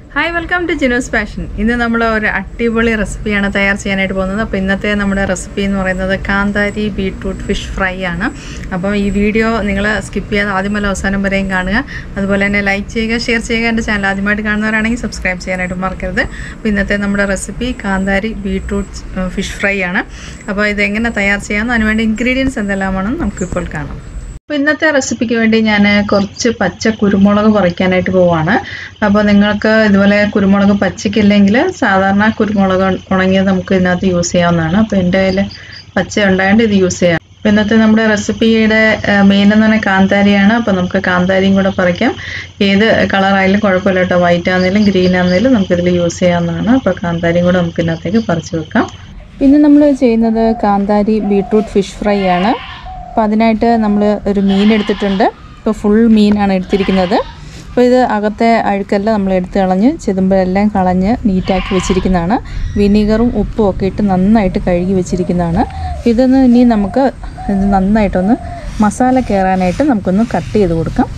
hi welcome to Jino's passion ഇന്ന് നമ്മൾ ഒരു അടിപൊളി റെസിപ്പിയാണ് തയ്യാർ ചെയ്യാനായിട്ട് പോകുന്നത് അപ്പോൾ ഇന്നത്തെ നമ്മുടെ റെസിപ്പി എന്ന് പറയുന്നത് കാന്താരി ബീട്രൂട്ട് ഫിഷ് ഫ്രൈ ആണ് അപ്പോൾ ഈ വീഡിയോ നിങ്ങൾ സ്കിപ്പ് ചെയ്യാതെ ആദ്യം മുതൽ അവസാനം വരെയും കാണുക അതുപോലെ തന്നെ ലൈക്ക് ചെയ്യുക ഷെയർ ചെയ്യുക എൻ്റെ ചാനൽ ആദ്യമായിട്ട് കാണുന്നവരാണെങ്കിൽ സബ്സ്ക്രൈബ് ചെയ്യാനായിട്ട് മറക്കരുത് അപ്പോൾ ഇന്നത്തെ നമ്മുടെ റെസിപ്പി കാന്താരി ബീട്രൂട്ട് ഫിഷ് ഫ്രൈ ആണ് അപ്പോൾ ഇത് എങ്ങനെ തയ്യാർ ചെയ്യാമെന്ന് അതിനുവേണ്ടി ഇൻഗ്രീഡിയൻസ് എന്തെല്ലാമാണെന്ന് നമുക്കിപ്പോൾ കാണാം അപ്പോൾ ഇന്നത്തെ റെസിപ്പിക്ക് വേണ്ടി ഞാൻ കുറച്ച് പച്ച കുരുമുളക് പറിക്കാനായിട്ട് പോവാണ് അപ്പോൾ നിങ്ങൾക്ക് ഇതുപോലെ കുരുമുളക് പച്ചയ്ക്കില്ലെങ്കിൽ സാധാരണ കുരുമുളക് ഉണങ്ങിയത് നമുക്ക് ഇതിനകത്ത് യൂസ് ചെയ്യാവുന്നതാണ് അപ്പോൾ എൻ്റെ കയ്യിൽ പച്ച ഉണ്ടായതുകൊണ്ട് ഇത് യൂസ് ചെയ്യാം അപ്പോൾ ഇന്നത്തെ നമ്മുടെ റെസിപ്പിയുടെ മെയിൻ എന്ന് പറഞ്ഞാൽ കാന്താരിയാണ് അപ്പോൾ നമുക്ക് കാന്താരിയും കൂടെ പറിക്കാം ഏത് കളറായാലും കുഴപ്പമില്ല കേട്ടോ വൈറ്റ് ആണെങ്കിലും ഗ്രീൻ ആണെങ്കിലും നമുക്കിതിൽ യൂസ് ചെയ്യാവുന്നതാണ് അപ്പോൾ കാന്താരിയും കൂടെ നമുക്ക് ഇതിനകത്തേക്ക് പറിച്ച് വെക്കാം ഇന്ന് നമ്മൾ ചെയ്യുന്നത് കാന്താരി ബീട്രൂട്ട് ഫിഷ് ഫ്രൈ ആണ് അപ്പോൾ അതിനായിട്ട് നമ്മൾ ഒരു മീൻ എടുത്തിട്ടുണ്ട് ഇപ്പോൾ ഫുൾ മീനാണ് എടുത്തിരിക്കുന്നത് അപ്പോൾ ഇത് അകത്തെ അഴുക്കെല്ലാം നമ്മൾ എടുത്ത് കളഞ്ഞ് ചെതുമ്പെല്ലാം കളഞ്ഞ് നീറ്റാക്കി വെച്ചിരിക്കുന്നതാണ് വിനീഗറും ഉപ്പും ഒക്കെ ഇട്ട് നന്നായിട്ട് കഴുകി വെച്ചിരിക്കുന്നതാണ് ഇതൊന്ന് ഇനി നമുക്ക് ഇത് നന്നായിട്ടൊന്ന് മസാല കയറാനായിട്ട് നമുക്കൊന്ന് കട്ട് ചെയ്ത് കൊടുക്കാം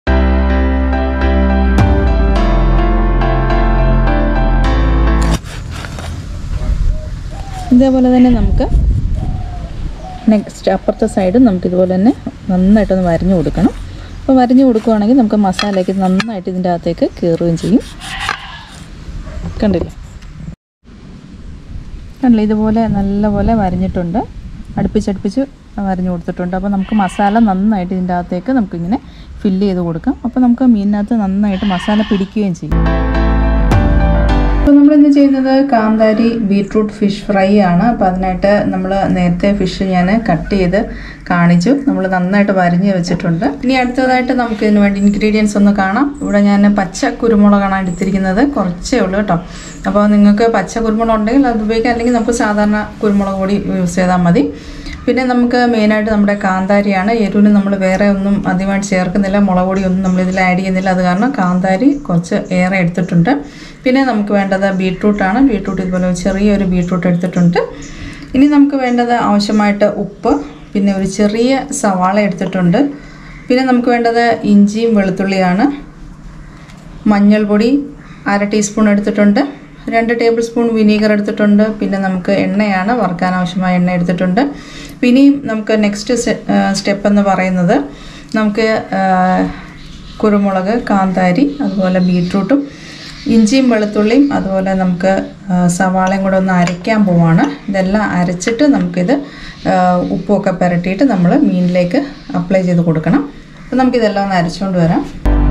ഇതേപോലെ തന്നെ നമുക്ക് നെക്സ്റ്റ് അപ്പുറത്തെ സൈഡ് നമുക്ക് ഇതുപോലെ തന്നെ നന്നായിട്ടൊന്ന് വരഞ്ഞു കൊടുക്കണം അപ്പോൾ വരഞ്ഞു കൊടുക്കുകയാണെങ്കിൽ നമുക്ക് മസാലയ്ക്ക് നന്നായിട്ട് ഇതിൻ്റെ അകത്തേക്ക് കയറുകയും ചെയ്യും കണ്ടില്ലേ കണ്ടില്ലേ ഇതുപോലെ നല്ലപോലെ വരഞ്ഞിട്ടുണ്ട് അടുപ്പിച്ചടുപ്പിച്ച് വരഞ്ഞു കൊടുത്തിട്ടുണ്ട് അപ്പോൾ നമുക്ക് മസാല നന്നായിട്ട് ഇതിൻ്റെ അകത്തേക്ക് നമുക്കിങ്ങനെ ഫില്ല് ചെയ്ത് കൊടുക്കാം അപ്പോൾ നമുക്ക് മീനിനകത്ത് നന്നായിട്ട് മസാല പിടിക്കുകയും ചെയ്യും അപ്പോൾ നമ്മൾ ഇന്ന് ചെയ്യുന്നത് കാന്താരി ബീട്രൂട്ട് ഫിഷ് ഫ്രൈ ആണ് അപ്പോൾ അതിനായിട്ട് നമ്മൾ നേരത്തെ ഫിഷ് ഞാൻ കട്ട് ചെയ്ത് കാണിച്ചു നമ്മൾ നന്നായിട്ട് വരിഞ്ഞ് വെച്ചിട്ടുണ്ട് ഇനി അടുത്തതായിട്ട് നമുക്ക് ഇതിന് വേണ്ടി ഇൻഗ്രീഡിയൻസ് ഒന്ന് കാണാം ഇവിടെ ഞാൻ പച്ച കുരുമുളകാണ് എടുത്തിരിക്കുന്നത് കുറച്ചേ ഉള്ളൂ കേട്ടോ അപ്പോൾ നിങ്ങൾക്ക് പച്ച കുരുമുളക് ഉണ്ടെങ്കിൽ അത് ഉപയോഗിക്കാം അല്ലെങ്കിൽ നമുക്ക് സാധാരണ കുരുമുളക് കൂടി യൂസ് ചെയ്താൽ മതി പിന്നെ നമുക്ക് മെയിനായിട്ട് നമ്മുടെ കാന്താരിയാണ് എരിവിന് നമ്മൾ വേറെ ഒന്നും അധികമായിട്ട് ചേർക്കുന്നില്ല മുളക് പൊടി ഒന്നും നമ്മൾ ഇതിൽ ആഡ് ചെയ്യുന്നില്ല അത് കാരണം കാന്താരി കുറച്ച് ഏറെ എടുത്തിട്ടുണ്ട് പിന്നെ നമുക്ക് വേണ്ടത് ബീട്രൂട്ടാണ് ബീട്രൂട്ട് ഇതുപോലെ ചെറിയൊരു ബീട്രൂട്ട് എടുത്തിട്ടുണ്ട് ഇനി നമുക്ക് വേണ്ടത് ആവശ്യമായിട്ട് ഉപ്പ് പിന്നെ ഒരു ചെറിയ സവാള എടുത്തിട്ടുണ്ട് പിന്നെ നമുക്ക് വേണ്ടത് ഇഞ്ചിയും വെളുത്തുള്ളിയാണ് മഞ്ഞൾപ്പൊടി അര ടീസ്പൂൺ എടുത്തിട്ടുണ്ട് രണ്ട് ടേബിൾ സ്പൂൺ വിനീഗർ എടുത്തിട്ടുണ്ട് പിന്നെ നമുക്ക് എണ്ണയാണ് വറുക്കാൻ ആവശ്യമായ എണ്ണ എടുത്തിട്ടുണ്ട് പിന്നെയും നമുക്ക് നെക്സ്റ്റ് സ്റ്റെപ്പ് എന്ന് പറയുന്നത് നമുക്ക് കുരുമുളക് കാന്താരി അതുപോലെ ബീട്രൂട്ടും ഇഞ്ചിയും വെളുത്തുള്ളിയും അതുപോലെ നമുക്ക് സവാളയും കൂടെ ഒന്ന് അരയ്ക്കാൻ പോവാണ് ഇതെല്ലാം അരച്ചിട്ട് നമുക്കിത് ഉപ്പുമൊക്കെ പുരട്ടിയിട്ട് നമ്മൾ മീനിലേക്ക് അപ്ലൈ ചെയ്ത് കൊടുക്കണം അപ്പോൾ നമുക്കിതെല്ലാം ഒന്ന് അരച്ചുകൊണ്ട് വരാം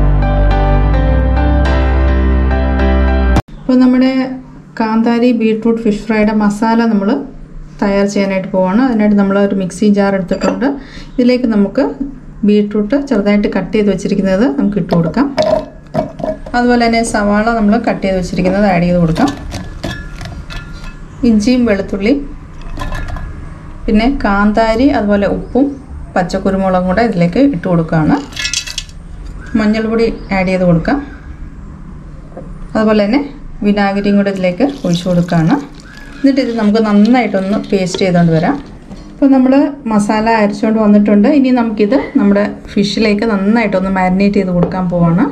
അപ്പോൾ നമ്മുടെ കാന്താരി ബീട്രൂട്ട് ഫിഷ് ഫ്രൈയുടെ മസാല നമ്മൾ തയ്യാർ ചെയ്യാനായിട്ട് പോവാണ് അതിനായിട്ട് നമ്മൾ ഒരു മിക്സി ജാർ എടുത്തിട്ടുണ്ട് ഇതിലേക്ക് നമുക്ക് ബീട്രൂട്ട് ചെറുതായിട്ട് കട്ട് ചെയ്ത് വെച്ചിരിക്കുന്നത് നമുക്ക് ഇട്ട് കൊടുക്കാം അതുപോലെ തന്നെ സവാള നമ്മൾ കട്ട് ചെയ്ത് വെച്ചിരിക്കുന്നത് ആഡ് ചെയ്ത് കൊടുക്കാം ഇഞ്ചിയും വെളുത്തുള്ളിയും പിന്നെ കാന്താരി അതുപോലെ ഉപ്പും പച്ചക്കുരുമുളകും കൂടെ ഇതിലേക്ക് ഇട്ട് കൊടുക്കുകയാണ് മഞ്ഞൾപ്പൊടി ആഡ് ചെയ്ത് കൊടുക്കാം അതുപോലെ തന്നെ വിനാഗിരിയും കൂടെ ഇതിലേക്ക് ഒഴിച്ചു കൊടുക്കുകയാണ് എന്നിട്ട് ഇത് നമുക്ക് നന്നായിട്ടൊന്ന് പേസ്റ്റ് ചെയ്തുകൊണ്ട് വരാം അപ്പോൾ നമ്മൾ മസാല അരച്ചുകൊണ്ട് വന്നിട്ടുണ്ട് ഇനി നമുക്കിത് നമ്മുടെ ഫിഷിലേക്ക് നന്നായിട്ടൊന്ന് മാരിനേറ്റ് ചെയ്ത് കൊടുക്കാൻ പോവാണ്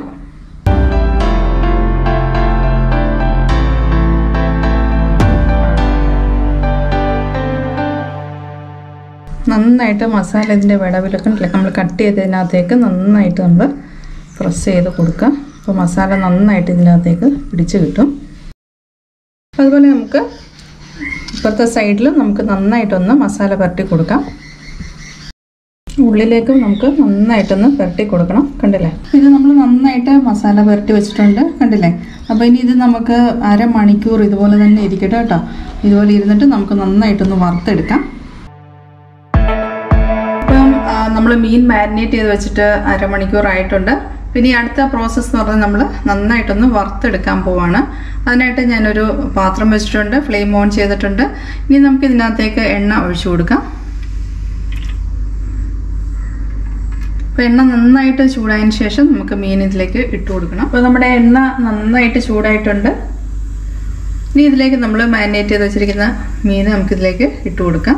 നന്നായിട്ട് മസാല ഇതിൻ്റെ വിടവിലൊക്കെ നമ്മൾ കട്ട് ചെയ്തതിനകത്തേക്ക് നന്നായിട്ട് നമ്മൾ പ്രസ് ചെയ്ത് കൊടുക്കുക അപ്പോൾ മസാല നന്നായിട്ട് ഇതിനകത്തേക്ക് പിടിച്ച് കിട്ടും അതുപോലെ നമുക്ക് ഇപ്പുറത്തെ സൈഡിൽ നമുക്ക് നന്നായിട്ടൊന്ന് മസാല പുരട്ടി കൊടുക്കാം ഉള്ളിലേക്കും നമുക്ക് നന്നായിട്ടൊന്ന് പുരട്ടി കൊടുക്കണം കണ്ടില്ലേ ഇത് നമ്മൾ നന്നായിട്ട് മസാല പുരട്ടി വെച്ചിട്ടുണ്ട് കണ്ടില്ലേ അപ്പോൾ ഇനി ഇത് നമുക്ക് അരമണിക്കൂർ ഇതുപോലെ തന്നെ ഇരിക്കട്ടെ കേട്ടോ ഇതുപോലെ ഇരുന്നിട്ട് നമുക്ക് നന്നായിട്ടൊന്ന് വറുത്തെടുക്കാം ഇപ്പം നമ്മൾ മീൻ മാരിനേറ്റ് ചെയ്ത് വെച്ചിട്ട് അരമണിക്കൂർ ആയിട്ടുണ്ട് പിന്നെ ഈ അടുത്ത പ്രോസസ്സ് എന്ന് പറഞ്ഞാൽ നമ്മൾ നന്നായിട്ടൊന്ന് വറുത്തെടുക്കാൻ പോവാണ് അതിനായിട്ട് ഞാനൊരു പാത്രം വെച്ചിട്ടുണ്ട് ഫ്ലെയിം ഓൺ ചെയ്തിട്ടുണ്ട് ഇനി നമുക്ക് ഇതിനകത്തേക്ക് എണ്ണ ഒഴിച്ചു കൊടുക്കാം അപ്പോൾ എണ്ണ നന്നായിട്ട് ചൂടായതിന് ശേഷം നമുക്ക് മീൻ ഇതിലേക്ക് ഇട്ട് കൊടുക്കണം അപ്പോൾ നമ്മുടെ എണ്ണ നന്നായിട്ട് ചൂടായിട്ടുണ്ട് ഇനി ഇതിലേക്ക് നമ്മൾ മാരിനേറ്റ് ചെയ്ത് വെച്ചിരിക്കുന്ന മീൻ നമുക്കിതിലേക്ക് ഇട്ട് കൊടുക്കാം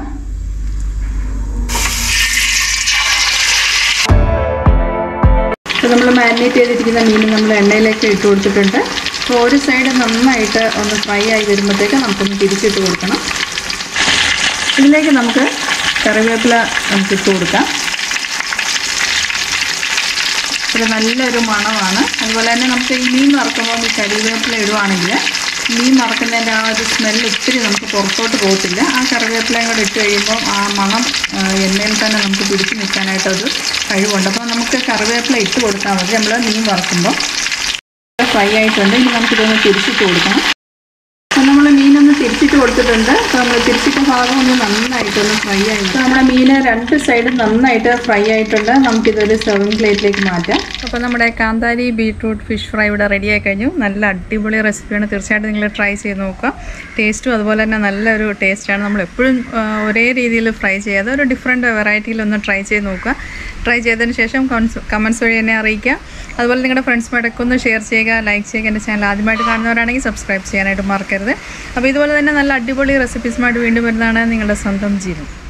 അപ്പോൾ നമ്മൾ മാരിനേറ്റ് ചെയ്തിരിക്കുന്ന മീൻ നമ്മൾ എണ്ണയിലേക്ക് ഇട്ട് കൊടുത്തിട്ടുണ്ട് അപ്പോൾ ഒരു സൈഡ് നന്നായിട്ട് ഒന്ന് ഫ്രൈ ആയി വരുമ്പോഴത്തേക്ക് നമുക്കൊന്ന് തിരിച്ചിട്ട് കൊടുക്കണം ഇതിലേക്ക് നമുക്ക് കറിവേപ്പില നമുക്ക് ഇട്ട് കൊടുക്കാം ഒരു നല്ലൊരു മണമാണ് അതുപോലെ തന്നെ നമുക്ക് ഈ മീൻ വറക്കുമ്പോൾ ഈ കരിവേപ്പില ഇടുവാണെങ്കിൽ മീൻ വറക്കുന്നതിൻ്റെ ആ ഒരു സ്മെല്ല് ഒത്തിരി നമുക്ക് പുറത്തോട്ട് പോകത്തില്ല ആ കറിവേപ്പിലയും കൂടെ ഇട്ട് കഴിയുമ്പോൾ ആ മണം ആ, എണ്ണയിൽ തന്നെ നമുക്ക് പിടിച്ച് നിൽക്കാനായിട്ടൊരു കഴിവുണ്ട് അപ്പോൾ നമുക്ക് കറിവേപ്പില ഇട്ട് കൊടുത്താൽ മതി നമ്മൾ മീൻ വറക്കുമ്പോൾ ഫ്രൈ ആയിട്ടുണ്ട് ഇനി നമുക്കിതൊന്ന് തിരിച്ചിട്ട് കൊടുക്കണം അപ്പോൾ നമ്മൾ മീനൊന്ന് തിരിച്ചിട്ട് കൊടുത്തിട്ടുണ്ട് അപ്പോൾ നമ്മൾ തിരിച്ചിട്ട ഭാഗം ഒന്ന് നന്നായിട്ടൊന്ന് ഫ്രൈ ആയിട്ട് അപ്പോൾ നമ്മുടെ മീന് രണ്ട് സൈഡും നന്നായിട്ട് ഫ്രൈ ആയിട്ടുണ്ട് നമുക്കിതൊരു സെർവിങ് പ്ലേറ്റിലേക്ക് മാറ്റാം അപ്പോൾ നമ്മുടെ കാന്താരി ബീട്രൂട്ട് ഫിഷ് ഫ്രൈ ഇവിടെ റെഡി ആയി കഴിഞ്ഞു നല്ല അടിപൊളി റെസിപ്പിയാണ് തീർച്ചയായിട്ടും നിങ്ങൾ ട്രൈ ചെയ്ത് നോക്കുക ടേസ്റ്റും അതുപോലെ തന്നെ നല്ലൊരു ടേസ്റ്റാണ് നമ്മൾ എപ്പോഴും ആ, ഒരേ രീതിയിൽ ഫ്രൈ ചെയ്യാതെ ഒരു ഡിഫറെൻറ്റ് വെറൈറ്റിയിലൊന്ന് ട്രൈ ചെയ്ത് നോക്കുക ട്രൈ ചെയ്തതിന് ശേഷം കമൻസ് വഴി എന്നെ അറിയിക്കുക അതുപോലെ നിങ്ങളുടെ ഫ്രണ്ട്സുമായിട്ടൊക്കെ ഒന്ന് ഷെയർ ചെയ്യുക ലൈക്ക് ചെയ്യുക എൻ്റെ ചാനൽ ആദ്യമായിട്ട് കാണുന്നവരാണെങ്കിൽ സബ്സ്ക്രൈബ് ചെയ്യാനായിട്ട് മറക്കരുത് അപ്പോൾ ഇതുപോലെ തന്നെ നല്ല അടിപൊളി റെസിപ്പീസുമായിട്ട് വീണ്ടും വരുന്നതാണ് നിങ്ങളുടെ സ്വന്തം ജീവൻ